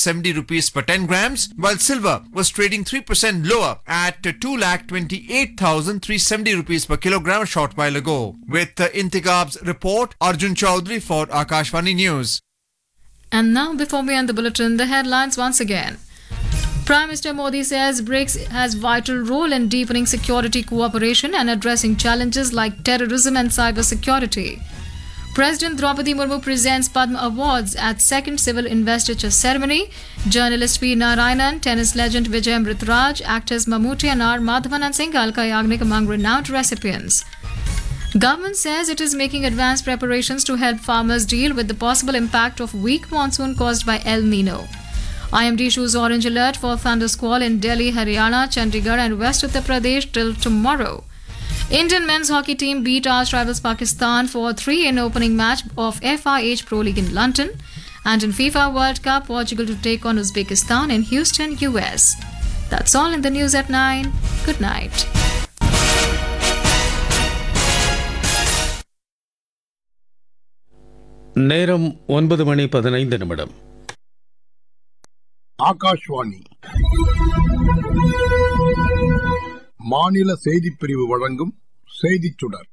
70 rupees per 10 grams, while silver was trading 3% lower at 2,28,370 rupees per kilogram a short while ago. With uh, Intigab's report, Arjun Chaudhary for Akashvani News. And now, before we end the bulletin, the headlines once again. Prime Minister Modi says BRICS has vital role in deepening security cooperation and addressing challenges like terrorism and cyber security. President Draupadi Murmu presents Padma Awards at second civil investiture ceremony. Journalist P. Narayanan, tennis legend Vijay Amritraj, actors Mammootty and R. Madhavan and Singh Alka Yagnik among renowned recipients. Government says it is making advanced preparations to help farmers deal with the possible impact of weak monsoon caused by El Nino. IMD issues orange alert for thunder squall in Delhi, Haryana, Chandigarh, and West Uttar Pradesh till tomorrow. Indian men's hockey team beat arch rivals Pakistan for 3 in opening match of FIH Pro League in London. And in FIFA World Cup, Portugal to take on Uzbekistan in Houston, US. That's all in the news at 9. Good night. நேரம் ஒன்பது மணி பதினைந்து நிமிடம் ஆகாஷ்வாணி மாநில செய்திப் பிரிவு வழங்கும் செய்திச் சுடர்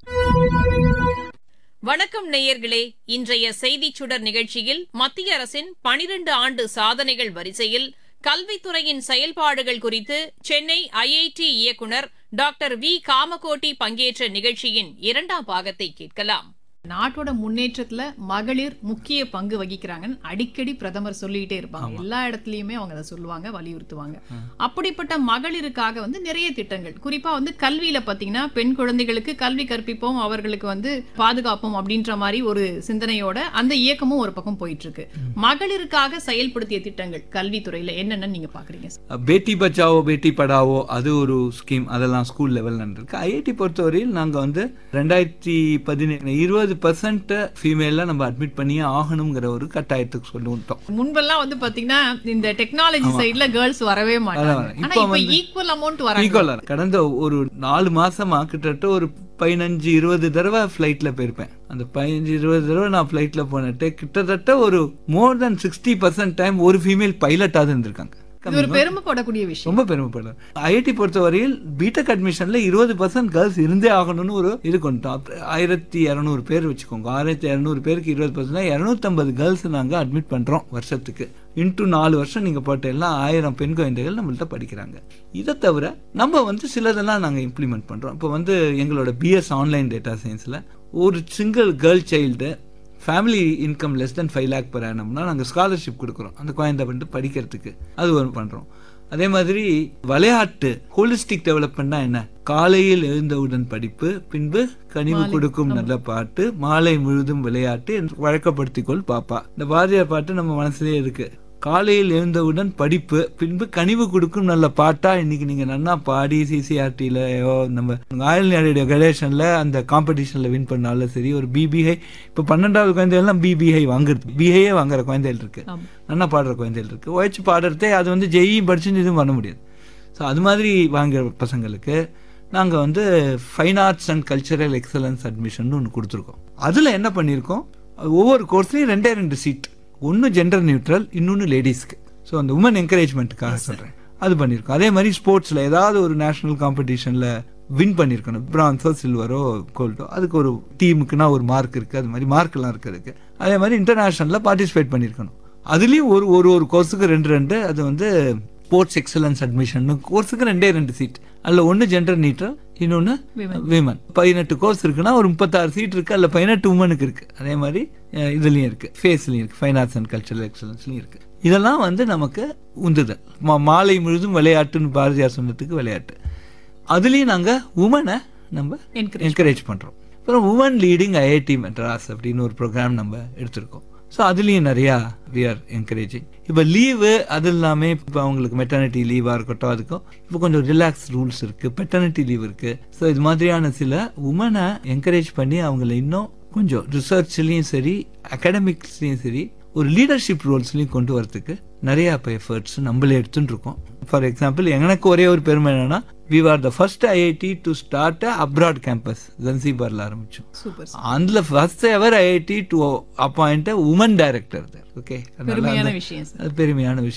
வணக்கம் நேயர்களே இன்றைய செய்திச் சுடர் நிகழ்ச்சியில் மத்திய அரசின் பனிரண்டு ஆண்டு சாதனைகள் வரிசையில் கல்வித்துறையின் செயல்பாடுகள் குறித்து சென்னை ஐஐடி இயக்குநர் டாக்டர் வி காமகோட்டி பங்கேற்ற நிகழ்ச்சியின் இரண்டாம் பாகத்தை கேட்கலாம் நாட்டோட முன்னேற்றத்துல மகளிர் முக்கிய பங்கு வகிக்கிறாங்கன்னு அடிக்கடி பிரதமர் சொல்லிட்டே இருப்பாங்க எல்லா இடத்துலயுமே அவங்க அதை சொல்லுவாங்க வலியுறுத்துவாங்க அப்படிப்பட்ட மகளிருக்காக வந்து நிறைய திட்டங்கள் குறிப்பா வந்து கல்வியில பாத்தீங்கன்னா பெண் குழந்தைகளுக்கு கல்வி கற்பிப்போம் அவர்களுக்கு வந்து பாதுகாப்போம் அப்படின்ற மாதிரி ஒரு சிந்தனையோட அந்த இயக்கமும் ஒரு பக்கம் போயிட்டு இருக்கு மகளிருக்காக செயல்படுத்திய திட்டங்கள் கல்வித்துறையில என்னென்னு நீங்க பாக்குறீங்க பேட்டி பச்சாவோ பேட்டி படாவோ அது ஒரு ஸ்கீம் அதெல்லாம் ஸ்கூல் லெவல் இருக்கு ஐஐடி பொறுத்தவரையில் நாங்கள் வந்து ரெண்டாயிரத்தி பதினேழு இருபது பர்சன்ட் ஃபீமேலில் நம்ம அட்மிட் பண்ணியே ஆகணுங்கிற ஒரு கட்டாயத்துக்கு சொல்லிவிட்டோம் முன்பெல்லாம் வந்து பாத்தீங்கன்னா இந்த டெக்னாலஜி சைடுல கேர்ள்ஸ் வரவே மாட்டாங்க அதான், ஆனா இப்போ இப்ப வந்து ஈக்குவல் அமௌண்ட் வராங்க ஈக்குவலாக கடந்த ஒரு நாலு மாசமா கிட்டத்தட்ட ஒரு பதினஞ்சு இருபது தடவை ஃப்ளைட்டில் போயிருப்பேன் அந்த பதினஞ்சு இருபது தடவை நான் ஃப்ளைட்டில் போனட்டு கிட்டத்தட்ட ஒரு more than sixty percent time ஒரு ஃபீமேல் பைலட்டாவது இருந்திருக்காங்க இது ஒரு பெருமைப்படக்கூடிய விஷயம் ரொம்ப பெருமைப்படுறேன் ஐஐடி பொறுத்தவரையில் பிடெக் அட்மிஷன்ல இருபது பர்சன்ட் கேர்ள்ஸ் இருந்தே ஆகணும்னு ஒரு இது கொண்டோம் ஆயிரத்தி இரநூறு பேர் வச்சுக்கோங்க ஆயிரத்தி இரநூறு பேருக்கு இருபது பர்சன்ட் இரநூத்தம்பது கேர்ள்ஸ் நாங்கள் அட்மிட் பண்றோம் வருஷத்துக்கு இன்டூ நாலு வருஷம் நீங்க போட்ட எல்லாம் ஆயிரம் பெண் குழந்தைகள் நம்மள்ட்ட படிக்கிறாங்க இதை தவிர நம்ம வந்து சிலதெல்லாம் நாங்கள் இம்ப்ளிமெண்ட் பண்றோம் இப்போ வந்து எங்களோட பிஎஸ் ஆன்லைன் டேட்டா சயின்ஸ்ல ஒரு single girl child family income less than five lakh per annumனா நாங்கள் ஸ்காலர்ஷிப் கொடுக்குறோம் அந்த குழந்தை வந்து படிக்கிறதுக்கு அது ஒரு பண்ணுறோம் அதே மாதிரி விளையாட்டு ஹோலிஸ்டிக் டெவலப்மெண்ட்னா என்ன காலையில் எழுந்தவுடன் படிப்பு பின்பு கனிவு கொடுக்கும் நல்ல பாட்டு மாலை முழுதும் விளையாட்டு என்று வழக்கப்படுத்திக்கொள் பாப்பா இந்த பாரதியார் பாட்டு நம்ம மனசுலயே இருக்கு காலையில் எழுந்தவுடன் படிப்பு பின்பு கனிவு கொடுக்கும் நல்ல பாட்டா இன்னைக்கு நீங்க நன்னா பாடி சிசிஆர்டிலயோ நம்ம ஆயில் ரேடியோ கணேஷன்ல அந்த காம்படிஷன்ல வின் பண்ணாலும் சரி ஒரு பிபிஐ இப்போ பன்னெண்டாவது குழந்தைகள்லாம் பிபிஐ வாங்குறது பிஐயே வாங்குற குழந்தைகள் இருக்கு ஆமா. நல்லா பாடுற குழந்தைகள் இருக்கு உழைச்சி பாடுறதே அது வந்து ஜெயியும் படிச்சுன்னு இதுவும் பண்ண முடியாது ஸோ அது மாதிரி வாங்குற பசங்களுக்கு நாங்கள் வந்து fine arts and cultural excellence admission ஒன்று கொடுத்துருக்கோம் அதில் என்ன பண்ணியிருக்கோம் ஒவ்வொரு கோர்ஸ்லையும் ரெண்டே ரெண்டு சீட் ஒன்று ஜெண்டர் நியூட்ரல் இன்னொன்று லேடிஸ்க்கு ஸோ அந்த உமன் என்கரேஜ்மெண்ட்டுக்காக சொல்கிறேன் அது பண்ணியிருக்கோம் அதே மாதிரி ஸ்போர்ட்ஸில் ஏதாவது ஒரு நேஷனல் காம்படிஷனில் வின் பண்ணியிருக்கணும் பிரான்ஸோ சில்வரோ கோல்டோ அதுக்கு ஒரு டீமுக்குன்னா ஒரு மார்க் இருக்குது அது மாதிரி மார்க்கெல்லாம் இருக்கிறதுக்கு அதே மாதிரி இன்டர்நேஷ்னலில் பார்ட்டிசிபேட் பண்ணியிருக்கணும் அதுலேயும் ஒரு ஒரு ஒரு கோர்ஸுக்கு ரெண்டு ரெண்டு அது வந்து ஸ்போர்ட்ஸ் எக்ஸலன்ஸ் அட்மிஷன் கோர்ஸுக்கு ரெண்டே ரெண்டு சீட் அதில் ஒன்று ஜெண்டர் நீட்டர் இன்னொன்று விமன் பதினெட்டு கோர்ஸ் இருக்குன்னா ஒரு முப்பத்தாறு சீட் இருக்கு அதில் பதினெட்டு உமனுக்கு இருக்கு அதே மாதிரி அஹ், இதுலயும் இருக்கு ஃபேஸ்லையும் இருக்கு ஃபைன் ஆர்ட்ஸ் அண்ட் கல்ச்சரல் எக்ஸலன்ஸ்லையும் இருக்கு இதெல்லாம் வந்து நமக்கு உந்துதல் மா- மாலை முழுதும் விளையாட்டுன்னு பாரதியார் சொன்னதுக்கு விளையாட்டு அதுலேயும் நாங்கள் உமனை நம்ம Encourage என்கரேஜ் பண்ணுறோம் அப்புறம் உமன் லீடிங் ஐஐடி மெட்ராஸ் அப்படின்னு ஒரு ப்ரோக்ராம் நம்ம எடுத்திருக்கோம் ஸோ அதுலேயும் நிறையா வி ஆர் என்கரேஜிங் இப்போ லீவு அது இல்லாமல் இப்போ அவங்களுக்கு மெட்டர்னிட்டி லீவாக இருக்கட்டும் அதுக்கும் இப்போ கொஞ்சம் ரிலாக்ஸ் ரூல்ஸ் இருக்குது பெட்டர்னிட்டி லீவ் இருக்குது ஸோ இது மாதிரியான சில உமனை என்கரேஜ் பண்ணி அவங்கள இன்னும் கொஞ்சம் ரிசர்ச்லேயும் சரி அகாடமிக்ஸ்லேயும் சரி ஒரு லீடர்ஷிப் ரோல்ஸ்லையும் கொண்டு வரதுக்கு நிறைய இப்போ எஃபர்ட்ஸ் நம்மளே எடுத்துட்டு இருக்கோம் ஃபார் எக்ஸாம்பிள் எனக்கு ஒரே ஒரு பெருமை என்னன்னா we are the first IIT to start abroad campus ஜன்சிபார்ல ஆரம்பிச்சோம் சூப்பர் அதுல first ever IIT to appoint woman director okay பெருமையான விஷயம் சார் அது பெருமையான விஷயம்